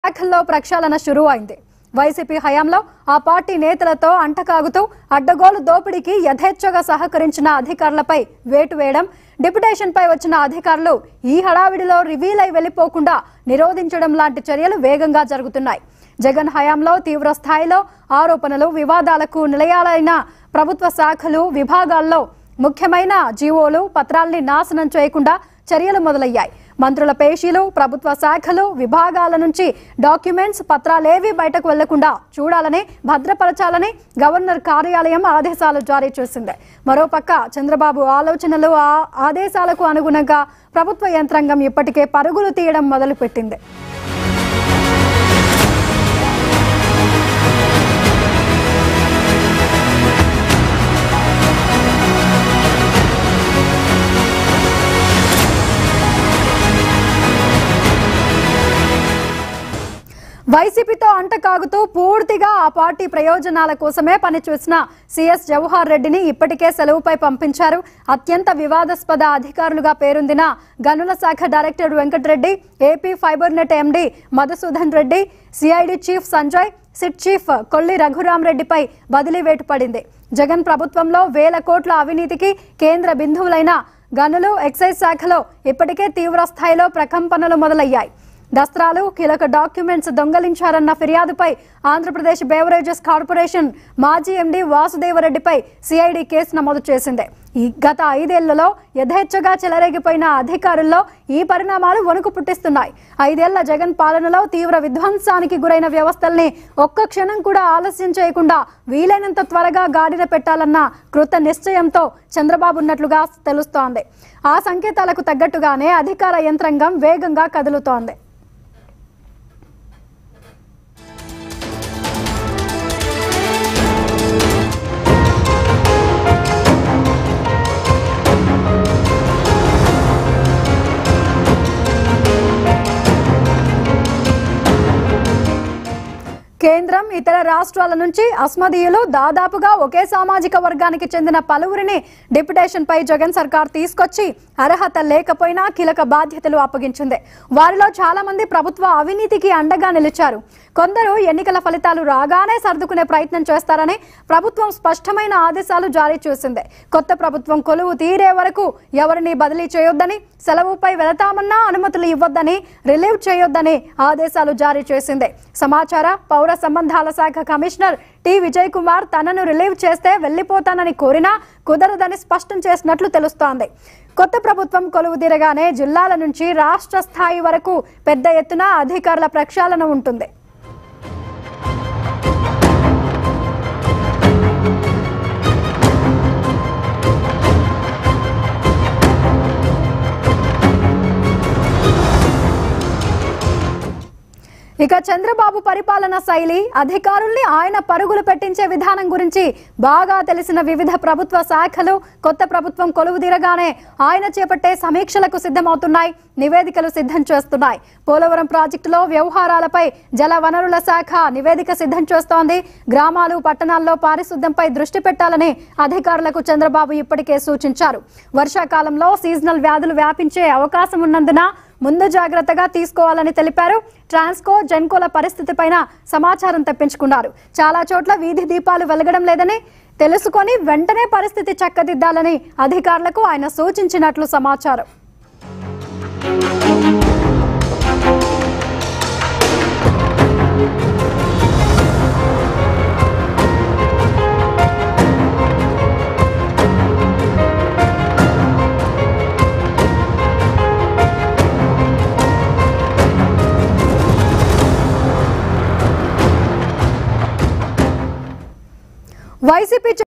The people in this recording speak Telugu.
శాఖల్లో ప్రక్షాళన షురూ అయింది వైసీపీ హయాంలో ఆ పార్టీ నేతలతో అంటకాగుతూ అడ్డగోలు దోపిడీకి యథేచ్ఛగా సహకరించిన అధికారులపై వేటు వేయడం డిప్యుటేషన్పై వచ్చిన అధికారులు ఈ హడావిడిలో రివీల్ అయి వెళ్లిపోకుండా నిరోధించడం లాంటి చర్యలు వేగంగా జరుగుతున్నాయి జగన్ హయాంలో తీవ్ర స్థాయిలో ఆరోపణలు వివాదాలకు నిలయాలైన ప్రభుత్వ శాఖలు విభాగాల్లో ముఖ్యమైన జీవోలు పత్రాల్ని నాశనం చేయకుండా చర్యలు మొదలయ్యాయి మంత్రుల పేషీలు ప్రభుత్వ శాఖలు విభాగాల నుంచి డాక్యుమెంట్స్ పత్రాలేవీ బయటకు వెళ్లకుండా చూడాలని భద్రపరచాలని గవర్నర్ కార్యాలయం ఆదేశాలు జారీ చేసింది మరోపక్క చంద్రబాబు ఆలోచనలు ఆ ఆదేశాలకు అనుగుణంగా ప్రభుత్వ యంత్రాంగం ఇప్పటికే పరుగులు తీయడం మొదలుపెట్టింది వైసీపీతో అంటకాగుతూ పూర్తిగా ఆ పార్టీ ప్రయోజనాల కోసమే పనిచేసిన సిఎస్ జవహర్ రెడ్డిని ఇప్పటికే సెలవుపై పంపించారు అత్యంత వివాదాస్పద అధికారులుగా పేరొందిన గనుల శాఖ director Venkatareddy AP fiber net MD Madhusudan Reddy CID chief Sanjay SIT chief Kolli Raghuram రెడ్డిపై బదిలీ వేటు పడింది జగన్ ప్రభుత్వంలో వేల కోట్ల అవినీతికి కేంద్ర బిందువులైన గనులు ఎక్సైజ్ శాఖలో ఇప్పటికే తీవ్ర స్థాయిలో ప్రకంపనలు మొదలయ్యాయి దస్త్రాలు కీలక డాక్యుమెంట్స్ దొంగలించారన్న ఫిర్యాదుపై ఆంధ్రప్రదేశ్ బేవరేజెస్ కార్పొరేషన్ మాజీ ఎండీ వాసుదేవరెడ్డిపై సిఐడి కేసు నమోదు చేసింది ఈ గత ఐదేళ్లలో యథేచ్ఛగా చెలరేగిపోయిన అధికారుల్లో ఈ పరిణామాలు వణుకు పుట్టిస్తున్నాయి ఐదేళ్ల జగన్ పాలనలో తీవ్ర విధ్వంసానికి గురైన వ్యవస్థల్ని ఒక్క క్షణం కూడా ఆలస్యం చేయకుండా వీలైనంత త్వరగా గాడిన పెట్టాలన్న కృత నిశ్చయంతో చంద్రబాబు ఉన్నట్లుగా తెలుస్తోంది ఆ సంకేతాలకు తగ్గట్టుగానే అధికార యంత్రాంగం వేగంగా కదులుతోంది కేంద్రం ఇతర రాష్ట్రాల నుంచి అస్మదీయులు దాదాపుగా ఒకే సామాజిక వర్గానికి చెందిన పలువురిని డిప్యుటేషన్ పై జగన్ సర్కార్ తీసుకొచ్చి అర్హత లేకపోయినా కీలక బాధ్యతలు అప్పగించింది వారిలో చాలా మంది ప్రభుత్వ అవినీతికి అండగా నిలిచారు కొందరు ఎన్నికల ఫలితాలు రాగానే సర్దుకునే ప్రయత్నం చేస్తారని ప్రభుత్వం స్పష్టమైన ఆదేశాలు జారీ చేసింది కొత్త ప్రభుత్వం కొలువు తీరే వరకు ఎవరిని బదిలీ చేయొద్దని సెలవుపై వెళతామన్నా అనుమతులు ఇవ్వొద్దని రిలీవ్ చేయొద్దని ఆదేశాలు జారీ చేసింది సమాచార పౌర సంబంధాల శాఖ కమిషనర్ టి విజయ్ కుమార్ తనను రిలీవ్ చేస్తే వెళ్లిపోతానని కోరినా కుదరదని స్పష్టం చేసినట్లు తెలుస్తోంది కొత్త ప్రభుత్వం కొలువు తీరగానే జిల్లాల నుంచి రాష్ట్ర స్థాయి వరకు పెద్ద ఎత్తున అధికారుల ప్రక్షాళన ఉంటుంది ఇక చంద్రబాబు పరిపాలన శైలి అధికారుల్ని ఆయన పరుగులు పెట్టించే విధానం గురించి బాగా తెలిసిన వివిధ ప్రభుత్వ శాఖలు కొత్త ప్రభుత్వం కొలువుదీరగానే ఆయన చేపట్టే సమీక్షలకు సిద్ధమవుతున్నాయి నివేదికలు సిద్ధం చేస్తున్నాయి పోలవరం ప్రాజెక్టులో వ్యవహారాలపై జల వనరుల శాఖ నివేదిక సిద్ధం చేస్తోంది గ్రామాలు పట్టణాల్లో పారిశుద్ధ్యంపై దృష్టి పెట్టాలని అధికారులకు చంద్రబాబు ఇప్పటికే సూచించారు వర్షాకాలంలో సీజనల్ వ్యాధులు వ్యాపించే అవకాశం ఉన్నందున ముందు జాగ్రత్తగా తీసుకోవాలని తెలిపారు ట్రాన్స్కో జెన్కోల పరిస్థితిపైన సమాచారం తెప్పించుకున్నారు చాలా చోట్ల వీధి దీపాలు వెలగడం లేదని తెలుసుకొని వెంటనే పరిస్థితి చక్కదిద్దాలని అధికారులకు ఆయన సూచించినట్లు సమాచారం వైసీపీ